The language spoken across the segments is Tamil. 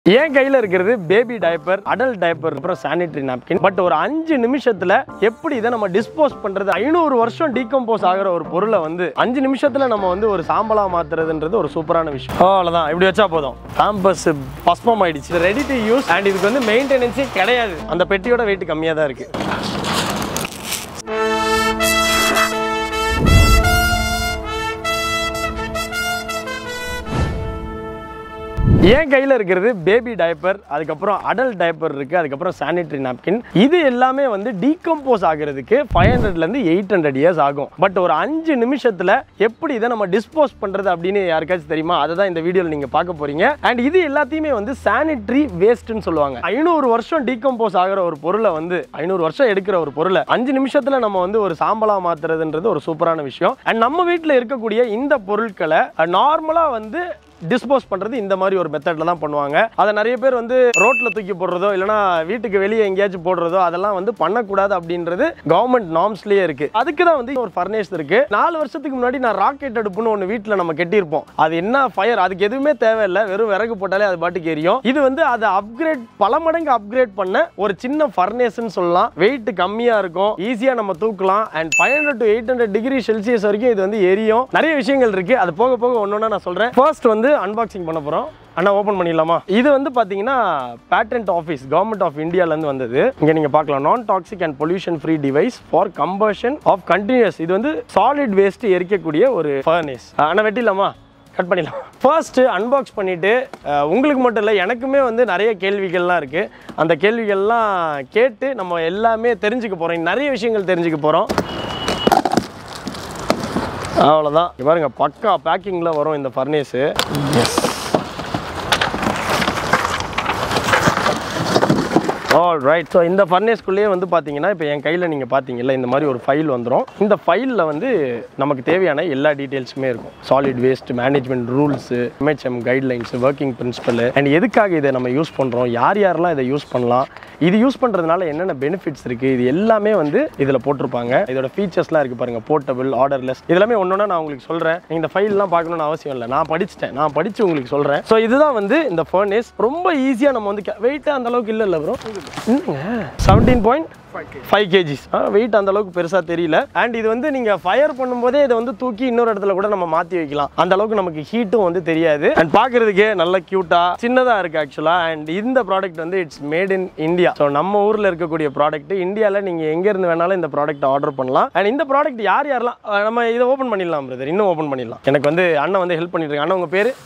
என் கையில் இருக்கிறது பேபி டயப்பர் அடல்ட் டயப்பர் அப்புறம் சானிட்டரி நாப்கின் பட் ஒரு அஞ்சு நிமிஷத்தில் எப்படி இதை நம்ம டிஸ்போஸ் பண்ணுறது ஐநூறு வருஷம் டீகம்போஸ் ஆகிற ஒரு பொருளை வந்து அஞ்சு நிமிஷத்தில் நம்ம வந்து ஒரு சாம்பலா மாத்துறதுன்றது ஒரு சூப்பரான விஷயம் ஓ, அவ்வளவுதான் இப்படி வச்சா போதும் காம்பஸ் பஸ்பம் ஆயிடுச்சு ரெடி டு யூஸ் அண்ட் இதுக்கு வந்து மெயின்டெனன்ஸே கிடையாது அந்த பெட்டியோட வெயிட் கம்மியாக தான் இருக்கு என் கையில் இருக்கிறது பேபி டயப்பர் அதுக்கப்புறம் அடல்ட் டயப்பர் இருக்குது அதுக்கப்புறம் சானிட்டரி நாப்கின் இது எல்லாமே வந்து டீகம்போஸ் ஆகிறதுக்கு ஃபைவ் ஹண்ட்ரட்லேருந்து எயிட் ஹண்ட்ரட் இயர்ஸ் ஆகும் பட் ஒரு அஞ்சு நிமிஷத்தில் எப்படி இதை நம்ம டிஸ்போஸ் பண்ணுறது அப்படின்னு யாருக்காச்சும் தெரியுமா அதை தான் இந்த வீடியோவில் நீங்கள் பார்க்க போகிறீங்க அண்ட் இது எல்லாத்தையுமே வந்து சானிட்டரி வேஸ்ட்டுன்னு சொல்லுவாங்க ஐநூறு வருஷம் டீகம்போஸ் ஆகிற ஒரு பொருளை வந்து ஐநூறு வருஷம் எடுக்கிற ஒரு பொருளை அஞ்சு நிமிஷத்தில் நம்ம வந்து ஒரு சாம்பலா மாத்துறதுன்றது ஒரு சூப்பரான விஷயம் அண்ட் நம்ம வீட்டில் இருக்கக்கூடிய இந்த பொருட்களை நார்மலாக வந்து டிஸ்போஸ் பண்ணுறது இந்த மாதிரி ஒரு மெத்தடில் தான் பண்ணுவாங்க அதை நிறைய பேர் வந்து ரோட்டில் தூக்கி போடுறதோ இல்லைனா வீட்டுக்கு வெளியே எங்கேயாச்சும் போடுறதோ அதெல்லாம் வந்து பண்ணக்கூடாது அப்படின்றது கவர்மெண்ட் நார்ம்ஸ்லேயே இருக்கு அதுக்கு தான் வந்து ஒரு ஃபர்னேஸ் இருக்கு நாலு வருஷத்துக்கு முன்னாடி நான் ராக்கெட் அடுப்புன்னு ஒன்று வீட்டில் நம்ம கட்டியிருப்போம் அது என்ன ஃபயர் அதுக்கு எதுவுமே தேவையில்லை வெறும் விறகு போட்டாலே அது பாட்டுக்கு எரியும் இது வந்து அதை அப்கிரேட் பல மடங்கு அப்கிரேட் பண்ண ஒரு சின்ன ஃபர்னேஸ்ன்னு சொல்லலாம் வெயிட் கம்மியாக இருக்கும் ஈஸியாக நம்ம தூக்கலாம் and five hundred to eight hundred degree Celsius வரைக்கும் இது வந்து எரியும் நிறைய விஷயங்கள் இருக்கு அது போக போக ஒன்று நான் சொல்கிறேன் ஃபர்ஸ்ட் வந்து அன்பாக்சிங் பண்ண போகிறோம் அண்ணா ஓப்பன் பண்ணிடலாமா இது வந்து பார்த்தீங்கன்னா பேட்டன்ட் ஆஃபீஸ் கவர்மெண்ட் ஆஃப் இந்தியாவிலேருந்து வந்தது இங்கே நீங்கள் பார்க்கலாம் நான் toxic and pollution free device for combustion of continuous இது வந்து சாலிட் வேஸ்ட் எரிக்கக்கூடிய ஒரு ஃபர்னேஸ் அண்ணா வெட்டிடலாமா கட் பண்ணிடலாம் ஃபர்ஸ்ட்டு அன்பாக்ஸ் பண்ணிவிட்டு உங்களுக்கு மட்டும் இல்லை எனக்குமே வந்து நிறைய கேள்விகள்லாம் இருக்குது அந்த கேள்விகள்லாம் கேட்டு நம்ம எல்லாமே தெரிஞ்சுக்க போகிறோம் நிறைய விஷயங்கள் தெரிஞ்சுக்க போகிறோம் அவ்வளோதான் இங்க பாருங்க பக்கா பேக்கிங்கில் வரும் இந்த ஃபர்னேஸு ஆல் ரைட் ஸோ இந்த ஃபர்னேஸ்க்குள்ளேயே வந்து பார்த்தீங்கன்னா இப்போ என் கையில் நீங்கள் பார்த்தீங்கல்ல இந்த மாதிரி ஒரு ஃபைல் வந்துடும் இந்த ஃபைலில் வந்து நமக்கு தேவையான எல்லா டீட்டெயில்ஸுமே இருக்கும் solid waste management rules MHM guidelines working principle and எதுக்காக இதை நம்ம யூஸ் பண்ணுறோம் யார் யாரெல்லாம் இதை யூஸ் பண்ணலாம் இது யூஸ் பண்ணுறதுனால என்னென்ன பெனிஃபிட்ஸ் இருக்குது இது எல்லாமே வந்து இதில் போட்டிருப்பாங்க இதோட ஃபீச்சர்ஸ்லாம் இருக்குது பாருங்கள் போர்ட்டபிள் ஆர்டர்லெஸ் இதெல்லாமே ஒன்றா நான் உங்களுக்கு சொல்கிறேன் நீங்கள் இந்த ஃபைல்லாம் பார்க்கணும்னு அவசியம் இல்லை நான் படிச்சிட்டேன் நான் படித்து உங்களுக்கு சொல்கிறேன் ஸோ இதுதான் வந்து இந்த ஃபர்னேஸ் ரொம்ப ஈஸியாக நம்ம வந்து வெயிட்டாக அந்த அளவுக்கு இல்லை இல்லை bro seventeen point five kgs weight அந்த அளவுக்கு பெருசாக தெரியல அண்ட் இது வந்து நீங்கள் ஃபயர் பண்ணும்போதே இதை வந்து தூக்கி இன்னொரு இடத்துல கூட நம்ம மாற்றி வைக்கலாம் அந்த அளவுக்கு நமக்கு ஹீட்டும் வந்து தெரியாது அண்ட் பார்க்கறதுக்கே நல்ல க்யூட்டாக சின்னதாக இருக்குது ஆக்சுவலாக அண்ட் இந்த ப்ராடக்ட் வந்து it's made in India so நம்ம ஊரில் இருக்கக்கூடிய ப்ராடக்ட் இந்தியாவில் நீங்கள் எங்கேருந்து வேணாலும் இந்த ப்ராடக்ட் ஆர்டர் பண்ணலாம் அண்ட் இந்த ப்ராடக்ட் யார் யாரெல்லாம் அஹ் நம்ம இதை ஓப்பன் பண்ணிடலாம் பிரதர் இன்னும் ஓப்பன் பண்ணிடலாம் எனக்கு வந்து அண்ணன் வந்து ஹெல்ப் பண்ணிட்டு இருக்காங்க அண்ணன் உங்கள் பேர்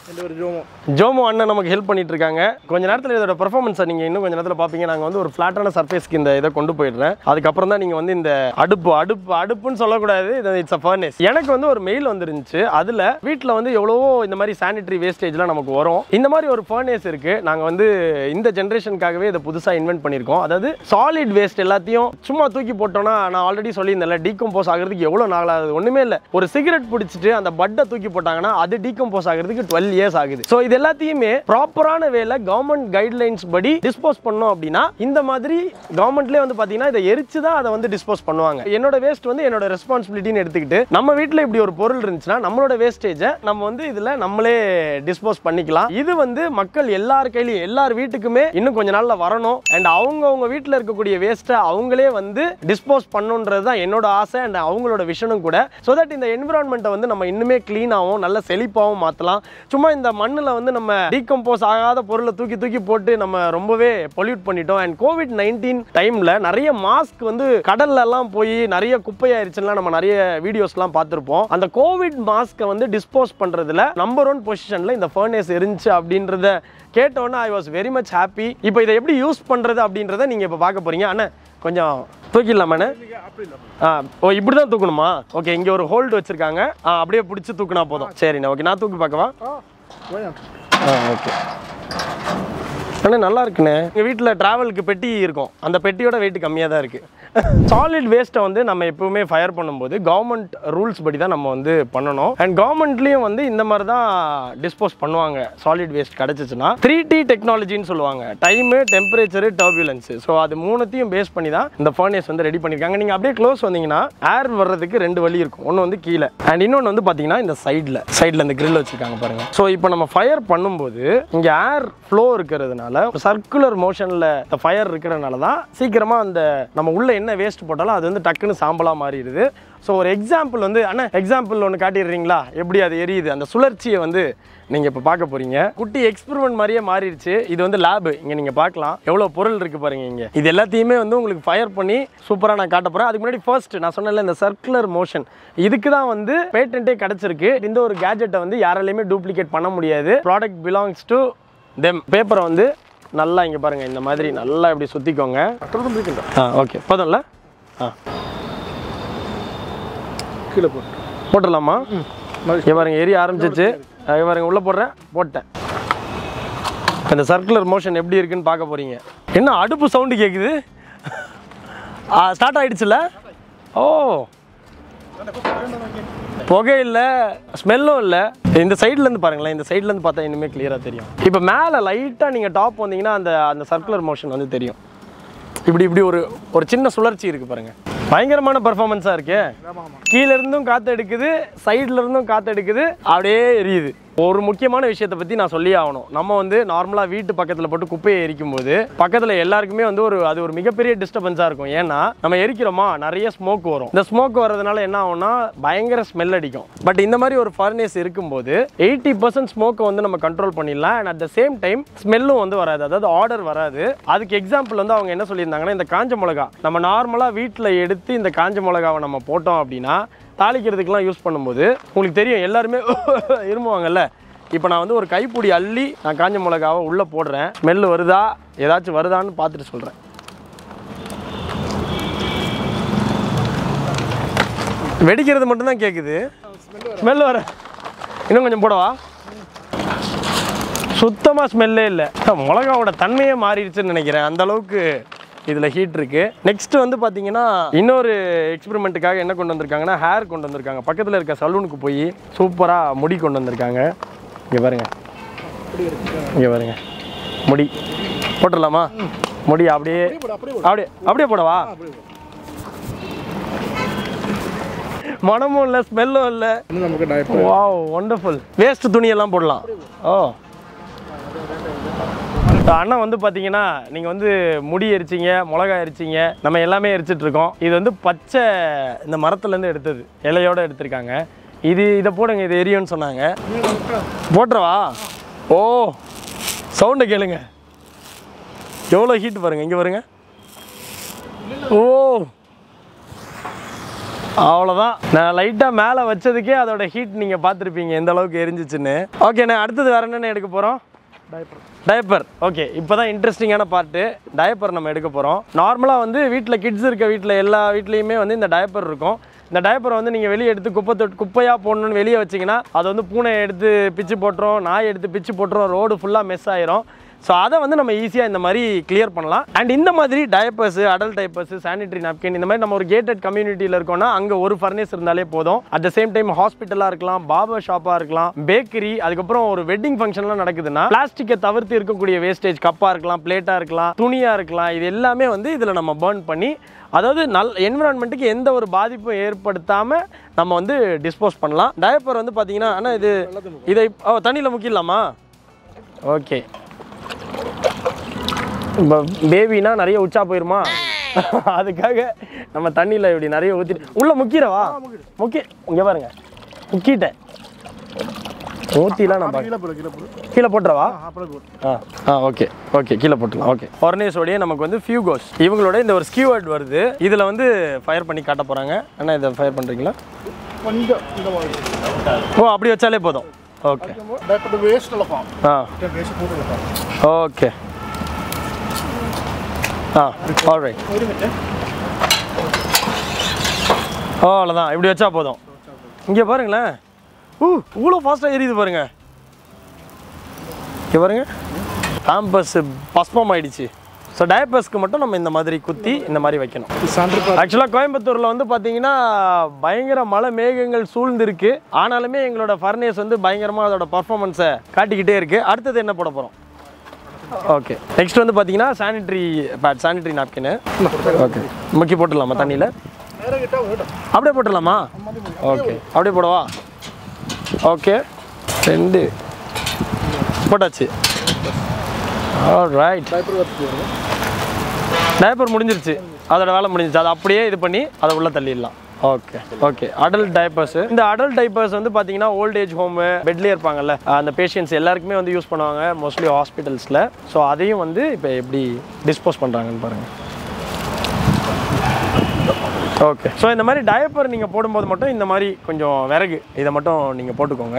ஜோமோ அண்ணன் நமக்கு ஹெல்ப் பண்ணிட்டு இருக்காங்க கொஞ்ச நேரத்தில் இதோட பெர்ஃபார்மன்ஸை நீங்கள் இன்னும் கொஞ்ச நேரத்தில் பார்ப்பீங்க நாங்கள் வந்து ஒரு ஃப்ளாட்டான சர்ஃபேஸ்க்கு இந்த இதை கொண்டு போயிடுறேன் அதுக்கப்புறம் தான் நீங்கள் வந்து இந்த அடுப்பு அடுப்பு அடுப்புன்னு சொல்லக்கூடாது இது இட்ஸ் அ ஃபர்னேஸ் எனக்கு வந்து ஒரு மெயில் வந்துருந்துச்சு அதில் வீட்டில் வந்து எவ்வளவோ இந்த மாதிரி சானிட்டரி வேஸ்டேஜ்லாம் நமக்கு வரும் இந்த மாதிரி ஒரு ஃபர்னேஸ் இருக்குது நாங்கள் வந்து இந்த ஜென்ரேஷனுக்காகவே இதை புதுசாக இன்வென்ட் பண்ணியிருக்கோம் அதாவது சாலிட் வேஸ்ட் எல்லாத்தையும் சும்மா தூக்கி போட்டோம்னா நான் ஆல்ரெடி சொல்லியிருந்தேன்ல டீகம்போஸ் ஆகிறதுக்கு எவ்வளோ நாள் ஆகுது ஒன்றுமே இல்லை ஒரு சிகரெட் பிடிச்சிட்டு அந்த பட்டை தூக்கி போட்டாங்கன்னா அது டீகம்போஸ் ஆகிறதுக்கு டுவெல் இயர்ஸ் ஆகுது ஸோ இது எல்லாத்தையுமே ப்ராப்பரான வேலை கவர்மெண்ட் கைட்லைன்ஸ் படி டிஸ்போஸ் பண்ணோம் அப்படின்னா இந்த மாதிரி கவர்மெண்ட்லேயே வந்து பார்த்தீங்கன்னா இதை எரிச்சு தான் அதை வந்து டிஸ்போஸ் பண்ணுவாங்க என்னோட வேஸ்ட் வந்து என்னோட ரெஸ்பான்சிபிலிட்டின்னு எடுத்துக்கிட்டு நம்ம வீட்டில் இப்படி ஒரு பொருள் இருந்துச்சுன்னா நம்மளோட வேஸ்டேஜை நம்ம வந்து இதில் நம்மளே டிஸ்போஸ் பண்ணிக்கலாம் இது வந்து மக்கள் எல்லார் கையிலையும் எல்லார் வீட்டுக்குமே இன்னும் கொஞ்ச நாள்ல வரணும் அண்ட் அவங்க அவங்க வீட்டில் இருக்கக்கூடிய வேஸ்ட்டை அவங்களே வந்து டிஸ்போஸ் பண்ணுன்றது தான் என்னோட ஆசை அண்ட் அவங்களோட விஷனும் கூட ஸோ தட் இந்த என்விரான்மெண்ட்டை வந்து நம்ம இன்னுமே க்ளீனாகவும் நல்ல செழிப்பாகவும் மாற்றலாம் சும்மா இந்த மண்ணில் வந்து நம்ம டீகம்போஸ் ஆகாத பொருளை தூக்கி தூக்கி போட்டு நம்ம ரொம்பவே பொல்யூட் பண்ணிட்டோம் அண்ட் கோவிட் நைன்டீன் டைமில் நிறைய மாஸ்க் வந்து கடல்ல எல்லாம் போய் நிறைய குப்பையாயிருச்சுலாம் நம்ம நிறைய வீடியோஸ்லாம் பார்த்துருப்போம் அந்த கோவிட் மாஸ்க்கை வந்து டிஸ்போஸ் பண்ணுறதுல நம்பர் ஒன் பொசிஷனில் இந்த ஃபர்னேஸ் இருந்துச்சு அப்படின்றத கேட்டோன்னே I was very much happy இப்போ இதை எப்படி யூஸ் பண்ணுறது அப்படின்றத நீங்கள் இப்போ பார்க்க போகிறீங்க அண்ணா கொஞ்சம் தூக்கிடலாமாண்ணே ஆ ஓ இப்படி தான் தூக்கணுமா ஓகே இங்கே ஒரு ஹோல்டு வச்சுருக்காங்க ஆ அப்படியே பிடிச்சி தூக்குனா போதும் சரிண்ணே ஓகே நான் தூக்கி பார்க்கவா ஆ ஓகே அண்ணா நல்லா இருக்குண்ணே எங்கள் வீட்டில் ட்ராவலுக்கு பெட்டி இருக்கும் அந்த பெட்டியோட வெயிட் கம்மியாக தான் இருக்குது சாலிட் வேஸ்ட்டை வந்து நம்ம எப்பவுமே ஃபயர் பண்ணும்போது கவர்மெண்ட் ரூல்ஸ் படி தான் நம்ம வந்து பண்ணணும் அண்ட் கவர்மெண்ட்லேயும் வந்து இந்த மாதிரி தான் டிஸ்போஸ் பண்ணுவாங்க சாலிட் வேஸ்ட் கிடச்சிச்சுன்னா த்ரீ டி டெக்னாலஜின்னு சொல்லுவாங்க டைமு டெம்பரேச்சரு டர்புலன்ஸு ஸோ அது மூணுத்தையும் பேஸ் பண்ணி தான் இந்த ஃபர்னேஸ் வந்து ரெடி பண்ணியிருக்காங்க நீங்கள் அப்படியே க்ளோஸ் வந்தீங்கன்னா ஏர் வர்றதுக்கு ரெண்டு வழி இருக்கும் ஒன்று வந்து கீழே அண்ட் இன்னொன்று வந்து பார்த்தீங்கன்னா இந்த சைடில் சைடில் இந்த grill வச்சுருக்காங்க பாருங்க ஸோ இப்போ நம்ம ஃபயர் பண்ணும்போது இங்கே ஏர் ஃப்ளோ இருக்கிறதுனால சர்க்குலர் மோஷனில் இந்த ஃபயர் இருக்கிறதுனால தான் சீக்கிரமாக அந்த நம்ம உள்ள என்ன வேஸ்ட் போட்டாலும் அது வந்து டக்குன்னு சாம்பலாக மாறிடுது ஸோ ஒரு எக்ஸாம்பிள் வந்து அண்ணா எக்ஸாம்பிள் ஒன்று காட்டிடுறீங்களா எப்படி அது எரியுது அந்த சுழற்சியை வந்து நீங்கள் இப்போ பார்க்க போறீங்க குட்டி எக்ஸ்பெரிமெண்ட் மாதிரியே மாறிடுச்சு இது வந்து லேபு இங்கே நீங்கள் பார்க்கலாம் எவ்வளோ பொருள் இருக்குது பாருங்க இங்கே இது எல்லாத்தையுமே வந்து உங்களுக்கு ஃபயர் பண்ணி சூப்பராக நான் காட்ட போகிறேன் அதுக்கு முன்னாடி ஃபர்ஸ்ட் நான் சொன்னேன்ல இந்த சர்க்குலர் மோஷன் இதுக்கு தான் வந்து பேட்டன்ட்டே கிடச்சிருக்கு இந்த ஒரு கேஜெட்டை வந்து யாராலையுமே டூப்ளிகேட் பண்ண முடியாது ப்ராடக்ட் பிலாங்ஸ் டு தெம் பேப்பரை வந்து நல்லா இங்கே பாருங்கள் இந்த மாதிரி நல்லா இப்படி சுற்றிக்கோங்க அப்புறம் இருக்குண்டா ஆ ஓகே போதும்ல ஆ கீழே போட்டு போட்டுடலாமா இங்கே பாருங்க எரிய ஆரம்பிச்சிச்சு இங்கே பாருங்க உள்ளே போடுறேன் போட்டேன் இப்ப இந்த சர்க்குலர் மோஷன் எப்படி இருக்குன்னு பார்க்க போறீங்க என்ன அடுப்பு சவுண்டு கேட்குது ஸ்டார்ட் ஆயிடுச்சுல ஓ புகை இல்லை ஸ்மெல்லும் இல்லை இந்த சைட்லேருந்து பாருங்களேன் இந்த சைட்லேருந்து பார்த்தா இன்னுமே கிளியராக தெரியும் இப்போ மேலே லைட்டாக நீங்கள் டாப் வந்தீங்கன்னா அந்த அந்த சர்க்குலர் மோஷன் வந்து தெரியும் இப்படி இப்படி ஒரு ஒரு சின்ன சுழற்சி இருக்கு பாருங்க பயங்கரமான பெர்ஃபார்மன்ஸாக இருக்கு கீழ இருந்தும் காற்று எடுக்குது சைடுல இருந்தும் காற்று எடுக்குது அப்படியே எரியுது ஒரு முக்கியமான விஷயத்தை பற்றி நான் சொல்லி ஆகணும் நம்ம வந்து நார்மலாக வீட்டு பக்கத்தில் போட்டு குப்பையை எரிக்கும் போது பக்கத்தில் எல்லாருக்குமே வந்து ஒரு அது ஒரு மிகப்பெரிய டிஸ்டர்பன்ஸாக இருக்கும் ஏன்னா நம்ம எரிக்கிறோமா நிறைய ஸ்மோக் வரும் இந்த ஸ்மோக் வர்றதுனால என்ன ஆகும்னா பயங்கர ஸ்மெல் அடிக்கும் பட் இந்த மாதிரி ஒரு ஃபர்னேஸ் இருக்கும்போது எயிட்டி பர்சன்ட் ஸ்மோக்கை வந்து நம்ம கண்ட்ரோல் பண்ணிடலாம் and at the same time ஸ்மெல்லும் வந்து வராது அதாவது ஆர்டர் வராது அதுக்கு எக்ஸாம்பிள் வந்து அவங்க என்ன சொல்லியிருந்தாங்கன்னா இந்த காஞ்ச மிளகா நம்ம நார்மலாக வீட்டில் எடுத்து இந்த காஞ்ச மிளகாவை நம்ம போட்டோம் அப்படின்னா தாளிக்கிறதுக்கெலாம் யூஸ் பண்ணும்போது உங்களுக்கு தெரியும் எல்லாருமே இருமுவாங்கல்ல இப்போ நான் வந்து ஒரு கைப்பிடி அள்ளி நான் காஞ்ச மிளகாவை உள்ளே போடுறேன் ஸ்மெல் வருதா ஏதாச்சும் வருதான்னு பார்த்துட்டு சொல்கிறேன் வெடிக்கிறது மட்டும்தான் கேட்குது ஸ்மெல் வர இன்னும் கொஞ்சம் போடவா சுத்தமாக ஸ்மெல்லே இல்லை மிளகாவோட தன்மையே மாறிடுச்சுன்னு நினைக்கிறேன் அந்த அளவுக்கு இதில் ஹீட் இருக்கு நெக்ஸ்ட் வந்து பார்த்தீங்கன்னா இன்னொரு எக்ஸ்பெரிமெண்ட்டுக்காக என்ன கொண்டு வந்திருக்காங்கன்னா ஹேர் கொண்டு வந்திருக்காங்க பக்கத்தில் இருக்க சலூனுக்கு போய் சூப்பராக முடி கொண்டு வந்திருக்காங்க இங்கே பாருங்க இங்கே பாருங்க முடி போட்டுடலாமா முடி அப்படியே அப்படியே அப்படியே போடவா மனமும் இல்லை ஸ்மெல்லும் இல்லை இன்னும் நமக்கு டயப்பர் வாவ் ஒண்டர்ஃபுல் வேஸ்ட் துணியெல்லாம் போடலாம் ஓ அண்ணன் வந்து பார்த்தீங்கன்னா நீங்கள் வந்து முடி எரிச்சிங்க மிளகா எரிச்சிங்க நம்ம எல்லாமே எரிச்சிட்டு இருக்கோம் இது வந்து பச்சை இந்த மரத்துலேருந்து எடுத்தது இலையோட எடுத்திருக்காங்க இது இதை போடுங்க இது எரியும்னு சொன்னாங்க போட்டுறவா ஓ சவுண்டை கேளுங்க எவ்வளோ ஹீட் பாருங்க இங்கே பாருங்க ஓ அவ்வளோதான் நான் லைட்டாக மேலே வச்சதுக்கே அதோட ஹீட் நீங்கள் பார்த்துருப்பீங்க எந்த அளவுக்கு எரிஞ்சிச்சுன்னு ஓகேண்ணே அடுத்தது வேற என்னென்ன எடுக்க போகிறோம் டயப்பர் டயப்பர் ஓகே இப்போ தான் இன்ட்ரெஸ்டிங்கான பார்ட்டு டயப்பர் நம்ம எடுக்க போகிறோம் நார்மலாக வந்து வீட்டில் கிட்ஸ் இருக்க வீட்டில் எல்லா வீட்லேயுமே வந்து இந்த டயப்பர் இருக்கும் இந்த டயப்பரை வந்து நீங்கள் வெளியே எடுத்து குப்பை தொட்டு குப்பையாக போடணும்னு வெளியே வச்சிங்கன்னா அது வந்து பூனை எடுத்து பிச்சு போட்டுரும் நாய் எடுத்து பிச்சு போட்டுரும் ரோடு ஃபுல்லாக மெஸ் ஆயிரும் ஸோ அதை வந்து நம்ம ஈஸியாக இந்த மாதிரி கிளியர் பண்ணலாம் அண்ட் இந்த மாதிரி diapers adult diapers sanitary napkin இந்த மாதிரி நம்ம ஒரு கேட்டட் கம்யூனிட்டியில் இருக்கோம்னா அங்கே ஒரு ஃபர்னேஸ் இருந்தாலே போதும் அட் த சேம் டைம் ஹாஸ்பிட்டலாக இருக்கலாம் பார்பர் ஷாப்பாக இருக்கலாம் பேக்கரி அதுக்கப்புறம் ஒரு வெட்டிங் ஃபங்க்ஷன்லாம் நடக்குதுன்னா பிளாஸ்டிக்கை தவிர்த்து இருக்கக்கூடிய வேஸ்டேஜ் கப்பாக இருக்கலாம் பிளேட்டாக இருக்கலாம் துணியாக இருக்கலாம் இது எல்லாமே வந்து இதில் நம்ம பேர்ன் பண்ணி அதாவது நல் என்விரான்மெண்ட்டுக்கு எந்த ஒரு பாதிப்பும் ஏற்படுத்தாமல் நம்ம வந்து டிஸ்போஸ் பண்ணலாம் டயப்பர் வந்து பார்த்தீங்கன்னா ஆனால் இது இதை ஓ தண்ணியில் முக்கிடலாமா ஓகே இப்போ பேபினா நிறைய உச்சா போயிருமா அதுக்காக நம்ம தண்ணியில் இப்படி நிறைய ஊற்றிட்டு உள்ளே முக்கிரவா முக்கி இங்கே பாருங்க முக்கிட்டேன் ஊற்றிலாம் நான் பார்க்க கீழே போடு கீழே போடு கீழே போட்டுறவா அப்புறம் போடு ஆ ஆ ஓகே ஓகே கீழே போட்டுலாம் ஓகே ஒர்னேஸோடய நமக்கு வந்து ஃபியூகோஸ் இவங்களோட இந்த ஒரு ஸ்கியூவர்ட் வருது இதில் வந்து ஃபயர் பண்ணி காட்ட போகிறாங்க அண்ணா இதை ஃபயர் பண்ணுறீங்களா கொஞ்சம் இந்த மாதிரி ஓ அப்படி வச்சாலே போதும் ஓகே டயப்பர் வேஸ்ட் இழப்பான் ஆ வேஸ்ட் போட்டு இழப்பான் ஓகே ஆ ஆல்ரைட் ஒரு மினிட் ஓ அவ்வளோதான் இப்படி வச்சா போதும் இங்கே பாருங்களேன் ஊ இவ்வளோ ஃபாஸ்ட்டாக எரியுது பாருங்க இங்கே பாருங்க காம்பஸ் பஸ்பம் ஆயிடுச்சு ஸோ டயப்பர்ஸ்க்கு மட்டும் நம்ம இந்த மாதிரி குத்தி இந்த மாதிரி வைக்கணும் சென்டர் ஆக்சுவலாக கோயம்புத்தூரில் வந்து பார்த்தீங்கன்னா பயங்கர மழை மேகங்கள் சூழ்ந்திருக்கு ஆனாலுமே எங்களோட ஃபர்னேஸ் வந்து பயங்கரமாக அதோட பர்ஃபார்மன்ஸை காட்டிக்கிட்டே இருக்கு அடுத்தது என்ன போட போகிறோம் ஓகே நெக்ஸ்ட் வந்து பார்த்தீங்கன்னா sanitary pad sanitary napkin okay முக்கி போட்டுடலாமா தண்ணியில் நேரம் கிட்ட விடும் அப்படியே போட்டுடலாமா ஓகே அப்படியே போடவா ஓகே ரெண்டு போட்டாச்சு ரைட் டைப்பர் வச்சு வரும் டயப்பர் முடிஞ்சிருச்சு அதோட வேலை முடிஞ்சிருச்சு அதை அப்படியே இது பண்ணி அதை உள்ள தள்ளிடலாம் ஓகே ஓகே அடல்ட் டைப்பர்ஸ் இந்த அடல்ட் டைப்பர்ஸ் வந்து பார்த்தீங்கன்னா ஓல்ட் ஏஜ் ஹோம் பெட்லேயே இருப்பாங்கல்ல அந்த பேஷண்ட்ஸ் எல்லாருக்குமே வந்து யூஸ் பண்ணுவாங்க மோஸ்ட்லி ஹாஸ்பிட்டல்ஸில் ஸோ அதையும் வந்து இப்போ எப்படி டிஸ்போஸ் பண்ணுறாங்கன்னு பாருங்கள் ஓகே ஸோ இந்த மாதிரி டயப்பர் நீங்கள் போடும்போது மட்டும் இந்த மாதிரி கொஞ்சம் விறகு இதை மட்டும் நீங்கள் போட்டுக்கோங்க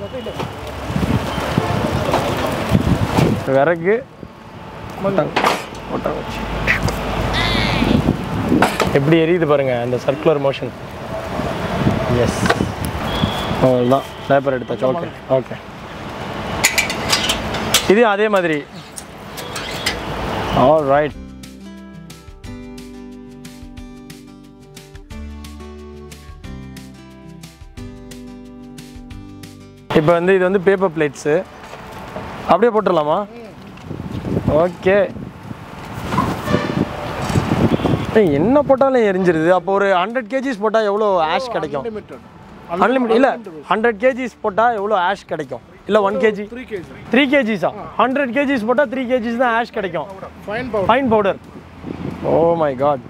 விறகு மொட்டாங்க மொட்டாங்க வச்சு எப்படி எரியுது பாருங்க அந்த சர்க்குலர் மோஷன் எஸ் அவ்வளோதான் பேப்பர் எடுத்தாச்சு ஓகே ஓகே இது அதே மாதிரி ஆல் ரைட் இப்போ வந்து இது வந்து பேப்பர் பிளேட்ஸு அப்படியே போட்டுடலாமா ஓகே ஏய், என்ன போட்டாலும் எரிஞ்சிருது அப்போ ஒரு ஹண்ட்ரட் கேஜிஸ் போட்டால் எவ்வளோ ஆஷ் கிடைக்கும் லிமிட்டட் அன்லிமிட் இல்லை ஹண்ட்ரட் கேஜிஸ் போட்டால் எவ்வளோ ஆஷ் கிடைக்கும் இல்லை one kg three kg three கேஜிஸா ஹண்ட்ரட் கேஜிஸ் போட்டால் த்ரீ கேஜிஸ் தான் ஆஷ் கிடைக்கும் fine powder fine powder oh my god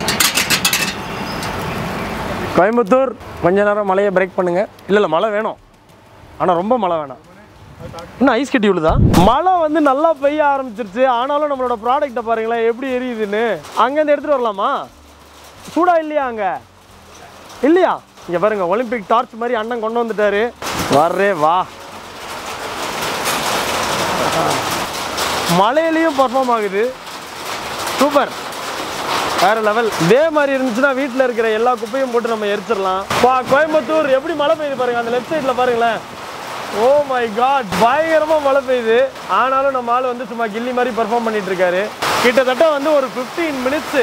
Coimbatore கொஞ்ச நேரம் மழையை பிரேக் பண்ணுங்க இல்லை இல்லை மழை வேணும் ஆனால் ரொம்ப மழை வேணாம் இன்னும் ஐஸ் கட்டி விழுதா மழை வந்து நல்லா பெய்ய ஆரம்பிச்சிருச்சு ஆனாலும் நம்மளோட ப்ராடக்ட்டை பாருங்களேன் எப்படி எரியுதுன்னு அங்கேருந்து எடுத்துகிட்டு வரலாமா சூடா இல்லையா அங்கே இல்லையா இங்கே பாருங்க ஒலிம்பிக் டார்ச் மாதிரி அண்ணன் கொண்டு வந்துட்டாரு வர்றே வா மழையிலையும் பர்ஃபார்ம் ஆகுது சூப்பர் வேற லெவல் இதே மாதிரி இருந்துச்சுன்னா வீட்டில் இருக்கிற எல்லா குப்பையும் போட்டு நம்ம எரிச்சிடலாம் பா கோயம்புத்தூர் எப்படி மழை பெய்யுது பாருங்க அந்த லெஃப்ட் சைடில் பாருங்களேன் ஓ மை காட் பயங்கரமா மழை பெய்யுது ஆனாலும் நம்ம ஆள் வந்து சும்மா கில்லி மாதிரி பெர்ஃபார்ம் பண்ணிட்டு இருக்காரு கிட்டத்தட்ட வந்து ஒரு 15 மினிட்ஸ்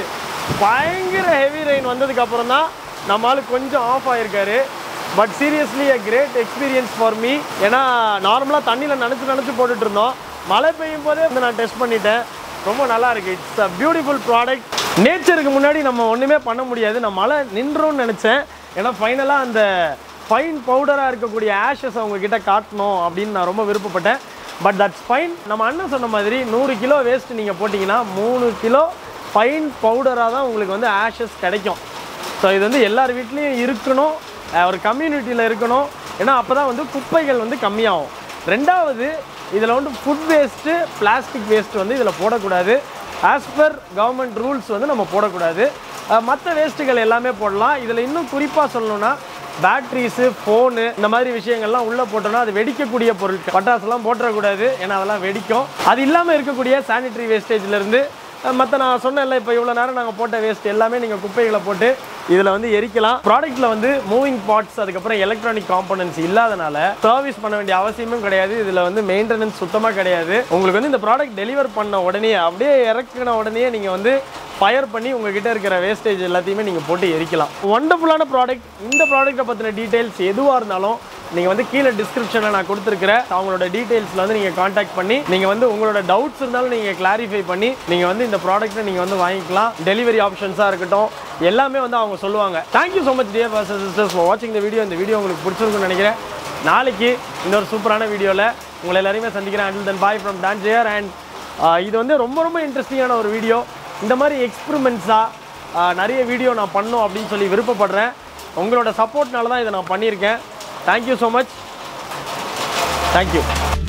பயங்கர ஹெவி ரெயின் வந்ததுக்கு அப்புறம் தான் நம்ம ஆள் கொஞ்சம் ஆஃப் ஆயிருக்காரு but seriously a great experience for me ஏன்னா நார்மலாக தண்ணியில் நினச்சி நினச்சி போட்டுட்டு இருந்தோம் மழை பெய்யும் போதே வந்து நான் டெஸ்ட் பண்ணிட்டேன் ரொம்ப நல்லா இருக்கு இட்ஸ் அ பியூட்டிஃபுல் ப்ராடக்ட் நேச்சருக்கு முன்னாடி நம்ம ஒன்றுமே பண்ண முடியாது நான் மழை நின்றோம்னு நினச்சேன் ஏன்னா ஃபைனலாக அந்த ஃபைன் பவுடராக இருக்கக்கூடிய ஆஷஸ் அவங்க கிட்ட காட்டணும் அப்படின்னு நான் ரொம்ப விருப்பப்பட்டேன் பட் தட்ஸ் ஃபைன் நம்ம அண்ணன் சொன்ன மாதிரி நூறு கிலோ வேஸ்ட் நீங்கள் போட்டிங்கன்னா மூணு கிலோ ஃபைன் பவுடராக தான் உங்களுக்கு வந்து ஆஷஸ் கிடைக்கும் ஸோ இது வந்து எல்லார் வீட்லேயும் இருக்கணும் அஹ் ஒரு கம்யூனிட்டியில் இருக்கணும் ஏன்னா அப்போ தான் வந்து குப்பைகள் வந்து கம்மியாகும் ரெண்டாவது இதில் வந்து ஃபுட் வேஸ்ட்டு பிளாஸ்டிக் வேஸ்ட் வந்து இதில் போடக்கூடாது ஆஸ் பர் கவர்மெண்ட் ரூல்ஸ் வந்து நம்ம போடக்கூடாது மற்ற வேஸ்ட்டுகள் எல்லாமே போடலாம் இதில் இன்னும் குறிப்பாக சொல்லணும்னா பேட்ரிஸு ஃபோனு இந்த மாதிரி விஷயங்கள்லாம் உள்ளே போட்டோம்னா அது வெடிக்கக்கூடிய பொருட்கள் பட்டாசுலாம் போட்டுறக்கூடாது ஏன்னா அதெல்லாம் வெடிக்கும் அது இல்லாமல் இருக்கக்கூடிய சானிட்டரி வேஸ்டேஜ்லேருந்து மற்ற நான் சொன்னேன்ல இப்போ இவ்வளோ நேரம் நாங்கள் போட்ட வேஸ்ட் எல்லாமே நீங்கள் குப்பைகளை போட்டு இதில் வந்து எரிக்கலாம் ப்ராடக்ட்டில் வந்து மூவிங் பார்ட்ஸ் அதுக்கப்புறம் எலக்ட்ரானிக் காம்பனன்ட்ஸ் இல்லாதனால சர்வீஸ் பண்ண வேண்டிய அவசியமும் கிடையாது இதில் வந்து மெயின்டெனன்ஸ் சுத்தமாக கிடையாது உங்களுக்கு வந்து இந்த ப்ராடக்ட் டெலிவர் பண்ண உடனே அப்படியே இறக்குன உடனே நீங்கள் வந்து ஃபயர் பண்ணி உங்ககிட்ட இருக்கிற வேஸ்டேஜ் எல்லாத்தையுமே நீங்கள் போட்டு எரிக்கலாம் ஒண்டர்ஃபுல்லான ப்ராடக்ட் இந்த ப்ராடக்ட்டை பற்றின டீட்டெயில்ஸ் எதுவாக இருந்தாலும் நீங்கள் வந்து கீழே டிஸ்கிரிப்ஷனில் நான் கொடுத்துருக்கிறேன் அவங்களோட டீட்டெயில்ஸில் வந்து நீங்கள் காண்டாக்ட் பண்ணி நீங்கள் வந்து உங்களோட டவுட்ஸ் இருந்தாலும் நீங்கள் கிளாரிஃபை பண்ணி நீங்கள் வந்து இந்த ப்ராடக்ட்டை நீங்கள் வந்து வாங்கிக்கலாம் டெலிவரி ஆப்ஷன்ஸாக இருக்கட்டும் எல்லாமே வந்து அவங்க சொல்லுவாங்க thank you so much dear person sisters for வாட்சிங் இந்த வீடியோ இந்த வீடியோ உங்களுக்கு பிடிச்சிருக்குன்னு நினைக்கிறேன் நாளைக்கு இன்னொரு சூப்பரான வீடியோவில் உங்களை எல்லாரையுமே சந்திக்கிறேன் until then bye from Tangier and இது வந்து ரொம்ப ரொம்ப இன்ட்ரெஸ்டிங்கான ஒரு வீடியோ இந்த மாதிரி எக்ஸ்பிரிமெண்ட்ஸாக நிறைய வீடியோ நான் பண்ணணும் அப்படின்னு சொல்லி விருப்பப்படுறேன் உங்களோட சப்போர்ட்னால தான் இதை நான் பண்ணியிருக்கேன் தேங்க்யூ ஸோ மச் தேங்க்யூ